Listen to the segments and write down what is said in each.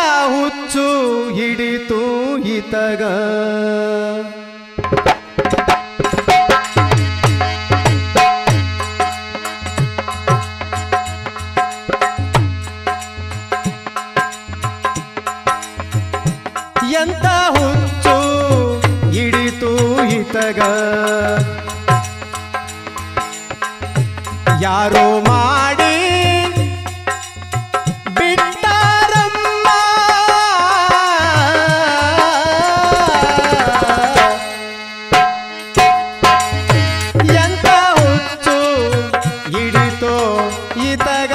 ಹುಚ್ಚು ಹಿಡಿತು ಇತಗ ಎಂತ ಹುಚ್ಚು ಹಿಡಿತು ಇತಗ ಯಾರೋ ಮಾಡಿ ಬಿಟ್ಟಾರಮ್ಮ ಎಂತ ಹುಚ್ಚು ಹಿಡಿತೋ ಇತಗ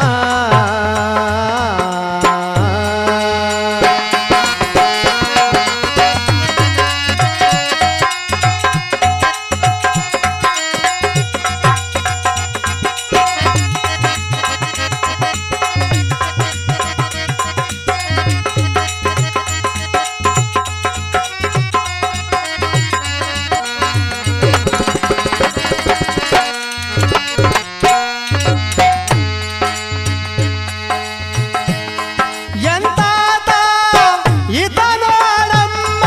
ಎಂತಾತ ಇತ ನೋಡಮ್ಮ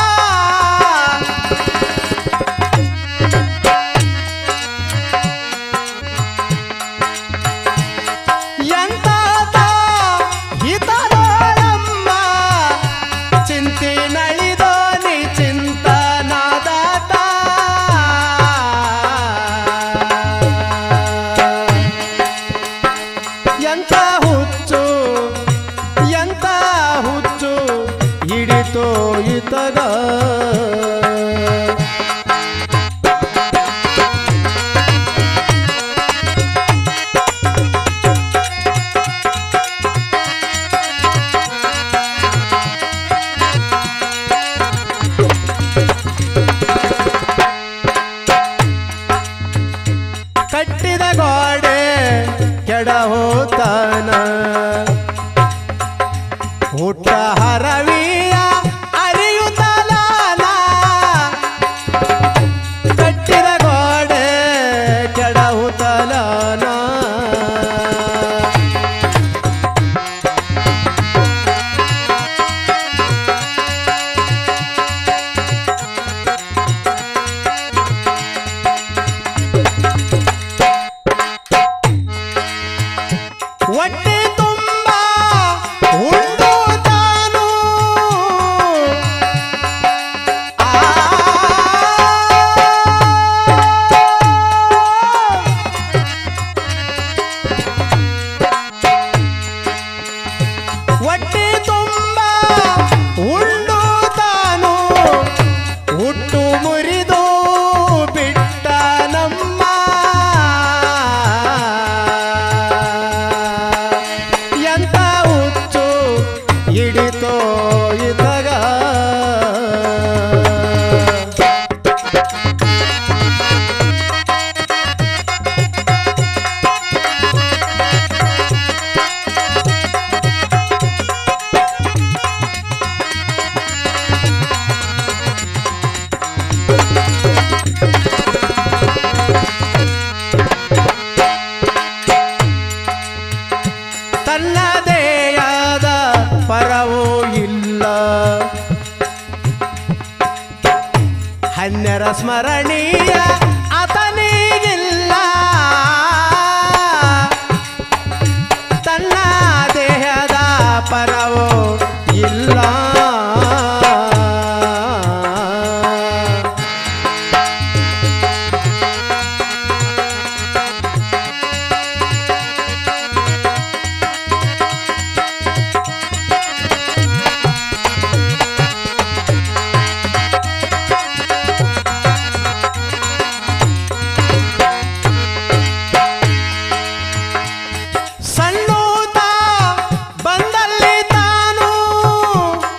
ಎಂತಾತ ಇತ ನೋಡಮ್ಮ ಚಿಂತೆ ನಳಿದೋನಿ ಚಿಂತನಾದಾತ ಎಂತ ಹುಚ್ಚು ಎಂತ ಹುಚ್ಚು ಹಿಡಿತೋ ಇತಗ ಕಟ್ಟಿದ ಗೋಡೆ ಕೆಡ ಹೋತಾನ ಹುಟ್ಟ ಹರವಿಯ ಅರಿಯುತ್ತಲಾನ ಕಟ್ಟಿದ ಗೋಡೆ ಕೆಡ ಹುತಲಾನ ಹೊಟ್ಟೆ ತುಂಬ ಉಂಡು ತಾನು ಆ ಹೊಟ್ಟೆ ತುಂಬ ಉಂಡು ತಾನು ಹುಟ್ಟು ಮುರಿದು ಬಿಟ್ಟ ನಮ್ಮ ಎಂತ ಹುಚ್ಚು ಹಿಡಿತೋ ಇದಾಗ ತನ್ನದೇಯಾದ ಪರವೂ ಇಲ್ಲ ಹನ್ನೆರ ಸ್ಮರಣೀಯ ಆತನಿಗಿಲ್ಲ ತನ್ನ ದೇಹದ ಪರವೂ ಇಲ್ಲ ಸಣ್ಣೂತ ಬಂದಲ್ಲಿ ತಾನು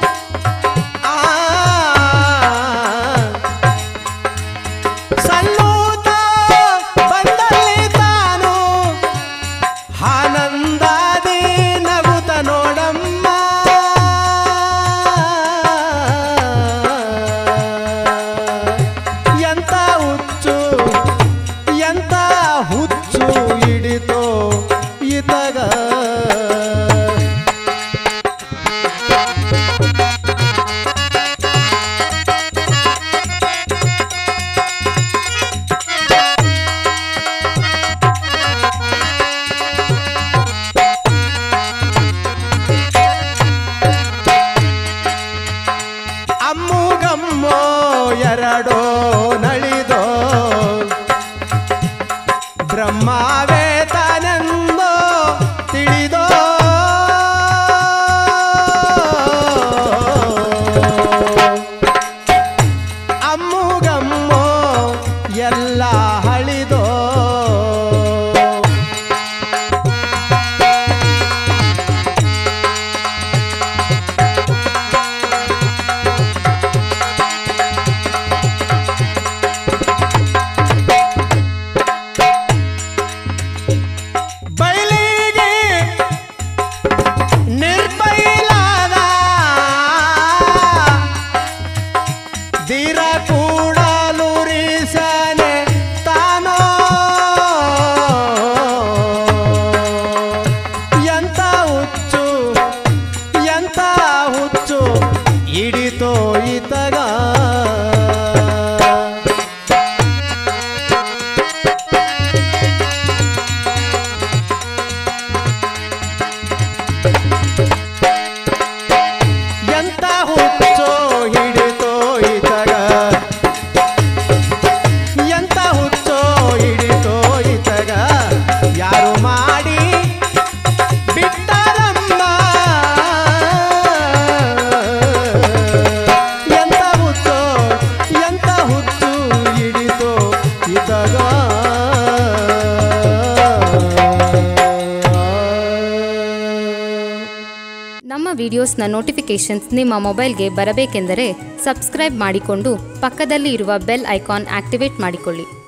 ನಮ್ಮ ವಿಡಿಯೋಸ್ನ ನೋಟಿಫಿಕೇಷನ್ಸ್ ನಿಮ್ಮ ಮೊಬೈಲ್ಗೆ ಬರಬೇಕೆಂದರೆ ಸಬ್ಸ್ಕ್ರೈಬ್ ಮಾಡಿಕೊಂಡು ಪಕ್ಕದಲ್ಲಿ ಇರುವ ಬೆಲ್ ಐಕಾನ್ ಆಕ್ಟಿವೇಟ್ ಮಾಡಿಕೊಳ್ಳಿ